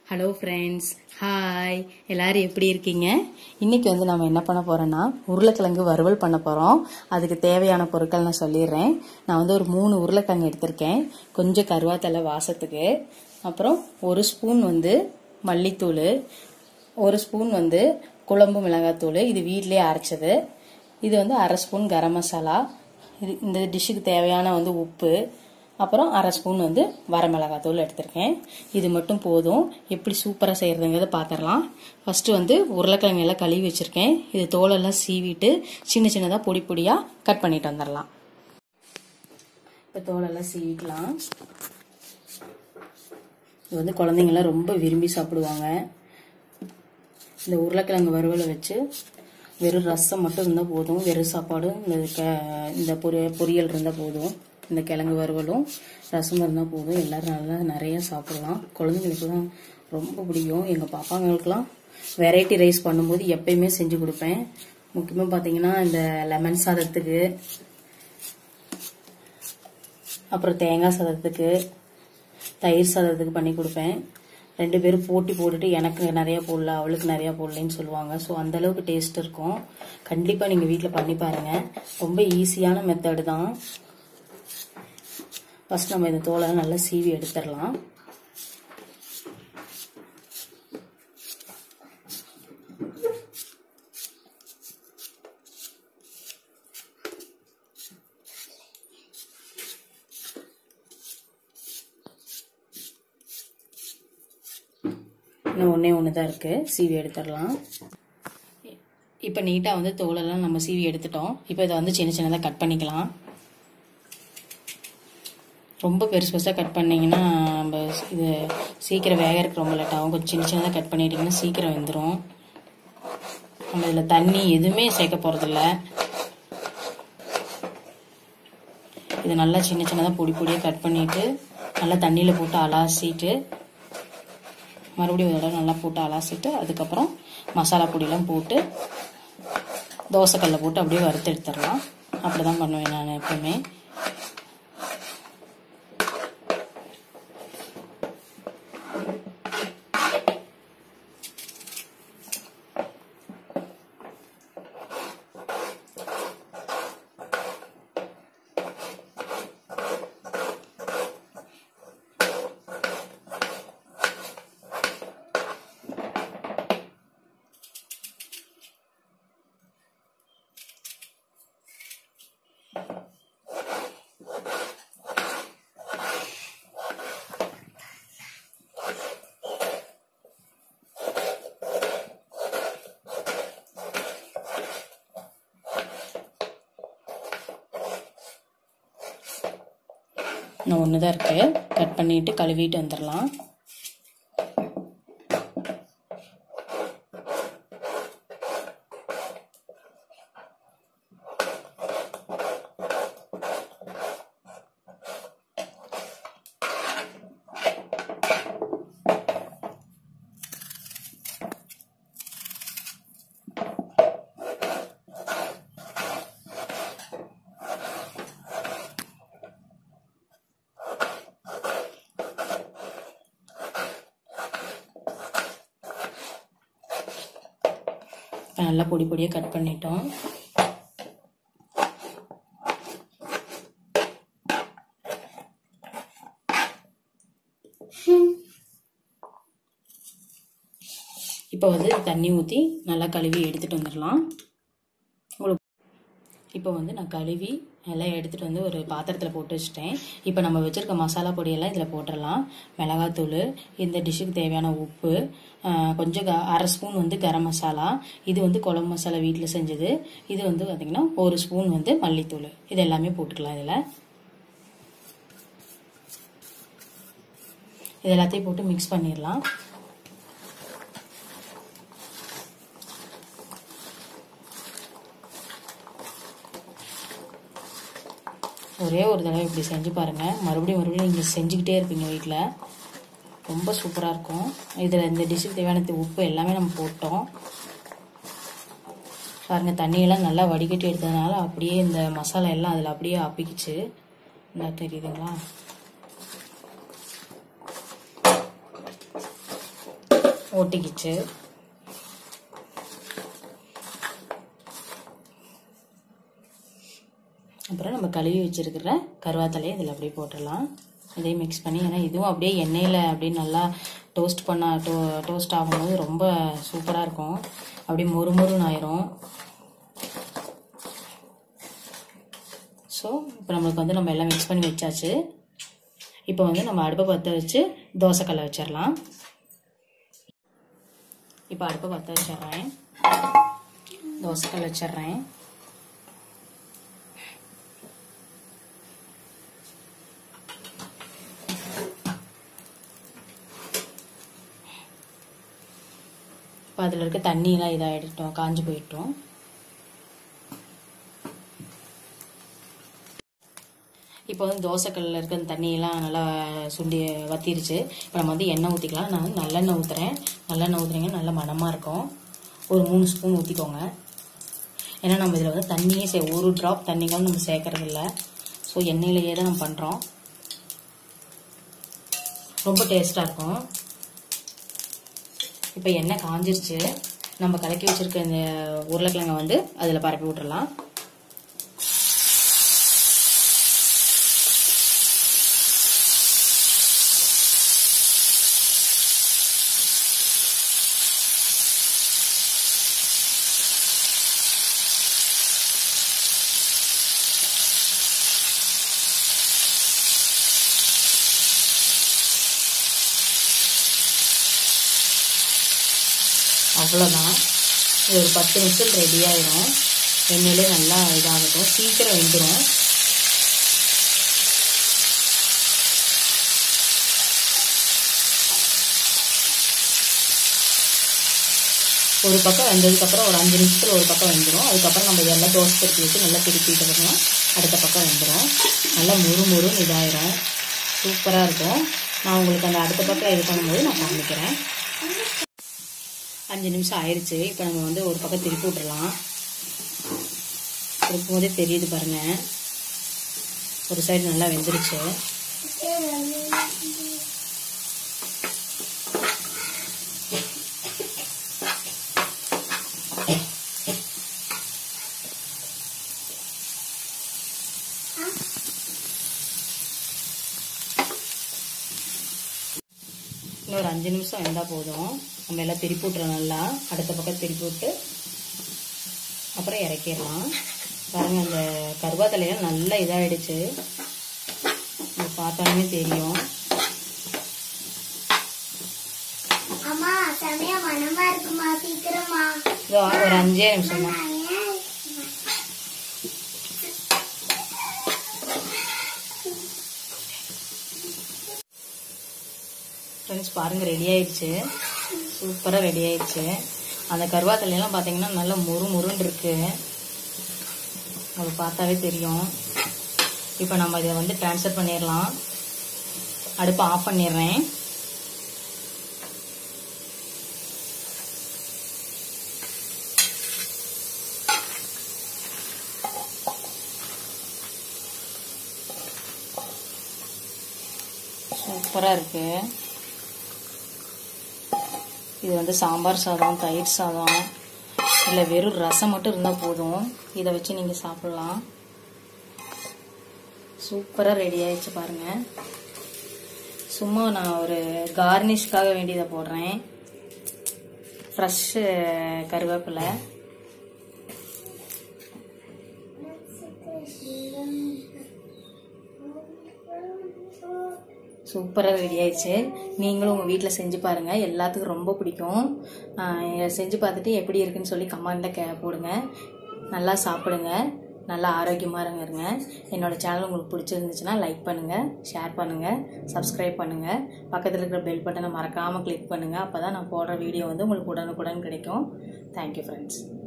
hello friends hi எல்லாரும் எப்படி இருக்கீங்க இன்னைக்கு வந்து நம்ம என்ன பண்ண போறோம்னா உருளைக்கிழங்கு வறுவல் பண்ண போறோம் அதுக்கு தேவையான பொருட்கள் நான் சொல்லிடுறேன் நான் வந்து ஒரு மூணு உருளைக்கிழங்கு எடுத்திருக்கேன் கொஞ்சம் கருவாத்தலை வாசத்துக்கு அப்புறம் ஒரு ஸ்பூன் வந்து மல்லித்தூள் ஒரு ஸ்பூன் வந்து குழம்பு மிளகாத்தூள் இது வீட்டிலேயே அரைச்சது இது வந்து அரை ஸ்பூன் கரம் மசாலா இது இந்த டிஷ்ஷுக்கு தேவையான வந்து உப்பு அப்புறம் அரை ஸ்பூன் வந்து வரமிளகாத்தூள் எடுத்திருக்கேன் இது மட்டும் போதும் எப்படி சூப்பராக செய்கிறதுங்கிறத பார்த்துடலாம் ஃபஸ்ட்டு வந்து உருளைக்கிழங்கு எல்லாம் கழுவி வச்சுருக்கேன் இது தோலெல்லாம் சீவிட்டு சின்ன சின்னதாக பொடி பொடியாக கட் பண்ணிட்டு வந்துடலாம் இப்போ தோலெல்லாம் சீவிக்கலாம் இது வந்து குழந்தைங்களாம் ரொம்ப விரும்பி சாப்பிடுவாங்க இந்த உருளைக்கிழங்கு வறுவலை வச்சு வெறும் ரசம் மட்டும் இருந்தால் போதும் வெறும் சாப்பாடும் இந்த க இந்த பொரி பொரியல் இருந்தால் போதும் இந்த கிழங்கு வறுவலும் ரசம் இருந்தால் போதும் எல்லாரும் நல்லா நிறைய சாப்பிடலாம் குழந்தைங்களுக்குலாம் ரொம்ப பிடிக்கும் எங்கள் பாப்பாங்களுக்குலாம் வெரைட்டி ரைஸ் பண்ணும்போது எப்பயுமே செஞ்சு கொடுப்பேன் முக்கியமாக பார்த்தீங்கன்னா இந்த லெமன் சாதத்துக்கு அப்புறம் தேங்காய் சாதத்துக்கு தயிர் சாதத்துக்கு பண்ணி கொடுப்பேன் ரெண்டு பேரும் போட்டி போட்டுட்டு எனக்கு நிறைய போடல அவளுக்கு நிறைய போடலன்னு சொல்லுவாங்க ஸோ அந்த அளவுக்கு டேஸ்ட் இருக்கும் கண்டிப்பாக நீங்கள் வீட்டில் பண்ணி பாருங்க ரொம்ப ஈஸியான மெத்தடு தான் ஃபர்ஸ்ட் நம்ம இந்த தோலை நல்லா சீவி எடுத்துடலாம் இன்னும் ஒன்றே ஒன்று தான் இருக்குது சீவி எடுத்துடலாம் இப்போ நீட்டாக வந்து தோலெல்லாம் நம்ம சீவி எடுத்துட்டோம் இப்போ இதை வந்து சின்ன சின்னதாக கட் பண்ணிக்கலாம் ரொம்ப பெருசு பெருசாக கட் பண்ணிங்கன்னா நம்ம இது சீக்கிரம் வேகறதுக்கு ரொம்ப லேட் ஆகும் கொஞ்சம் சின்ன சின்னதாக கட் பண்ணிட்டிங்கன்னா சீக்கிரம் வெந்துடும் நம்ம இதில் தண்ணி எதுவுமே சேர்க்க போகிறதில்ல இது நல்லா சின்ன சின்னதாக பொடி பொடியாக கட் பண்ணிவிட்டு நல்லா தண்ணியில் போட்டு அலாசிட்டு மறுபடியும் ஒரு தடவை நல்லா போட்டு அலாசிட்டு அதுக்கப்புறம் மசாலா பொடியெல்லாம் போட்டு தோசைக்கல்ல போட்டு அப்படியே வறுத்து எடுத்துடலாம் அப்படி தான் பண்ணுவேன் நான் எப்பவுமே இன்னும் ஒன்று தான் இருக்குது கட் பண்ணிவிட்டு கழுவிட்டு வந்துடலாம் இப்போ நல்லா பொடி பொடியாக கட் பண்ணிட்டோம் இப்போ வந்து தண்ணி ஊற்றி நல்லா கழுவி எடுத்துகிட்டு வந்துடலாம் உங்களுக்கு இப்போ வந்து நான் கழுவி எல்லாம் எடுத்துகிட்டு வந்து ஒரு பாத்திரத்தில் போட்டு வச்சிட்டேன் இப்போ நம்ம வச்சுருக்க மசாலா பொடியெல்லாம் இதில் போட்டுடலாம் மிளகாத்தூள் இந்த டிஷ்ஷுக்கு தேவையான உப்பு கொஞ்சம் க அரை ஸ்பூன் வந்து கரம் மசாலா இது வந்து குழம்பு மசாலா வீட்டில் செஞ்சது இது வந்து பார்த்திங்கன்னா ஒரு ஸ்பூன் வந்து மல்லித்தூள் இது எல்லாமே போட்டுக்கலாம் இதில் இது எல்லாத்தையும் போட்டு மிக்ஸ் பண்ணிடலாம் ஒரே ஒரு தடவை இப்படி செஞ்சு பாருங்கள் மறுபடியும் மறுபடியும் நீங்கள் செஞ்சுக்கிட்டே இருப்பீங்க வீட்டில் ரொம்ப சூப்பராக இருக்கும் இதில் இந்த டிஷ்ஷுக்கு தேவையான உப்பு எல்லாமே நம்ம போட்டோம் பாருங்கள் தண்ணியெல்லாம் நல்லா வடிகட்டி எடுத்ததுனால அப்படியே இந்த மசாலா எல்லாம் அதில் அப்படியே அப்பிக்கிச்சு இந்த தெரியுதுங்களா ஒட்டிக்கிச்சு அப்புறம் நம்ம கழுவி வச்சிருக்கிற கருவாத்தலையை இதில் அப்படியே போட்டுடலாம் இதையும் மிக்ஸ் பண்ணி ஏன்னா இதுவும் அப்படியே எண்ணெயில் அப்படியே நல்லா டோஸ்ட் பண்ண டோ டோஸ்ட் ஆகும்போது ரொம்ப சூப்பராக இருக்கும் அப்படியே மொறு மொறுன்னு ஆயிரும் ஸோ இப்போ நம்மளுக்கு வந்து நம்ம எல்லாம் மிக்ஸ் பண்ணி வச்சாச்சு இப்போ வந்து நம்ம அடுப்பை பற்ற வச்சு தோசைக்கல்லை வச்சிடலாம் இப்போ அடுப்பை பற்ற வச்சிடுறேன் தோசைக்கல் வச்சிடுறேன் இப்போ அதில் இருக்க தண்ணியெல்லாம் இதாகிட்டோம் காஞ்சி போயிட்டோம் இப்போ வந்து தோசைக்கல்லில் இருக்க அந்த தண்ணியெல்லாம் நல்லா சுண்டி வத்திருச்சு இப்போ நம்ம வந்து எண்ணெய் ஊற்றிக்கலாம் நான் வந்து நல்லெண்ணெய் ஊற்றுறேன் நல்லெண்ணெய் ஊற்றுறீங்க நல்ல மணமாக இருக்கும் ஒரு மூணு ஸ்பூன் ஊற்றிக்கோங்க ஏன்னா நம்ம இதில் வந்து தண்ணியே சே ஒரு ட்ராப் தண்ணிங்களும் நம்ம சேர்க்கறது இல்லை ஸோ எண்ணெயிலேயே தான் நம்ம பண்ணுறோம் ரொம்ப டேஸ்ட்டாக இருக்கும் இப்போ எண்ணெய் காஞ்சிருச்சு நம்ம கலக்கி வச்சிருக்க இந்த உருளைக்கிழங்கை வந்து அதில் பரப்பி விட்டுறலாம் அவ்வளோதான் இது ஒரு பத்து நிமிஷம் ரெடி ஆயிடும் எண்ணெயிலே நல்லா இதாகட்டும் சீக்கிரம் வெந்துடும் ஒரு பக்கம் வெந்ததுக்கப்புறம் ஒரு அஞ்சு நிமிஷத்தில் ஒரு பக்கம் வெந்துடும் அதுக்கப்புறம் நம்ம இதெல்லாம் தோசை திருப்பி வச்சு நல்லா திருப்பிட்டு பண்ணோம் அடுத்த பக்கம் வெந்துடும் நல்லா முறு முறுன்னு இதாயிரும் சூப்பராக இருக்கும் நான் உங்களுக்கு அந்த அடுத்த பக்கம் இது பண்ணும்போது நான் காமிக்கிறேன் அஞ்சு நிமிஷம் ஆயிடுச்சு இப்போ நம்ம வந்து ஒரு பக்கம் திருப்பி விட்டுறலாம் திருப்பும் போதே தெரியுது பாருங்க ஒரு சைடு நல்லா வெந்துருச்சு இன்னும் ஒரு அஞ்சு நிமிஷம் வெந்தால் போதும் நம்ம எல்லாம் திருப்பி விட்டுறோம் நல்லா அடுத்த பக்கம் திருப்பி விட்டு அப்புறம் இறக்கிடலாம் பாருங்க அந்த கருவாத்தலையெல்லாம் நல்லா இதாகிடுச்சு இது பார்த்தாலுமே தெரியும் அம்மா செமையா மனமா இருக்குமா சீக்கிரமா இதோ ஒரு அஞ்சே நிமிஷம் தான் நான் ஏன் ஃப்ரெண்ட்ஸ் பாருங்க ரெடி ஆயிடுச்சு சூப்பராக ரெடி ஆயிடுச்சு அந்த கருவாத்தலையெல்லாம் பார்த்தீங்கன்னா நல்லா முறு முருன்னு இருக்கு உங்களுக்கு பார்த்தாவே தெரியும் இப்போ நம்ம இதை வந்து ட்ரான்ஸ்ஃபர் பண்ணிடலாம் அடுப்பை ஆஃப் பண்ணிடுறேன் சூப்பராக இருக்கு இது வந்து சாம்பார் சாதம் தயிர் சாதம் இல்லை வெறும் ரசம் மட்டும் இருந்தால் போதும் இதை வச்சு நீங்கள் சாப்பிடலாம் சூப்பராக ரெடி ஆயிடுச்சு பாருங்க சும்மா நான் ஒரு கார்னிஷ்காக வேண்டியதை போடுறேன் ஃப்ரெஷ்ஷு கருவேப்பிலை சூப்பராக ரெடி ஆயிடுச்சு நீங்களும் உங்கள் வீட்டில் செஞ்சு பாருங்கள் எல்லாத்துக்கும் ரொம்ப பிடிக்கும் ஆஹ் செஞ்சு பார்த்துட்டு எப்படி இருக்குன்னு சொல்லி கமெண்ட்டில் கே போடுங்க நல்லா சாப்பிடுங்க நல்லா ஆரோக்கியமாக இருங்க இருங்க என்னோட சேனல் உங்களுக்கு பிடிச்சிருந்துச்சுன்னா லைக் பண்ணுங்கள் ஷேர் பண்ணுங்கள் சப்ஸ்கிரைப் பண்ணுங்கள் பக்கத்தில் இருக்கிற பெல் பட்டனை மறக்காமல் கிளிக் பண்ணுங்கள் அப்போ தான் நான் போடுற வீடியோ வந்து உங்களுக்கு உடனுக்குடன் கிடைக்கும் தேங்க்யூ ஃப்ரெண்ட்ஸ்